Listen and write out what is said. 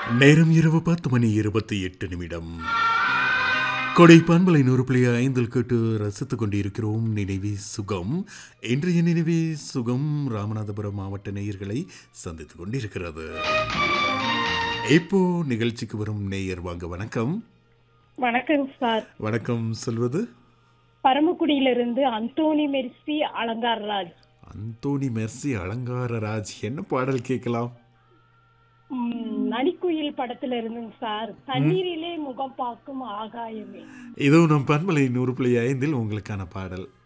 நேரம் இரவு பத்து மணி இருபத்தி எட்டு நிமிடம் கொடை பண்பலை நூறு புள்ளி ஐந்தில் கேட்டு ரசித்துக் கொண்டிருக்கிறோம் நினைவி சுகம் இன்றைய நினைவி சுகம் ராமநாதபுரம் மாவட்ட நேயர்களை சந்தித்துக் கொண்டிருக்கிறது இப்போ நிகழ்ச்சிக்கு வரும் நேயர் வாங்க வணக்கம் வணக்கம் சார் வணக்கம் சொல்வது பரமக்குடியிலிருந்து Anthony Mercy Alangararaj Anthony Mercy Alangararaj என்ன பாடல் கேட்கலாம் ம், நனிக்குயில் படத்துல இருந்துங்க சார் தண்ணீரிலே முகம் பார்க்கும் ஆகாயமே இதோ நம் பண்பலை நூறு புள்ளி ஐந்தில் உங்களுக்கான பாடல்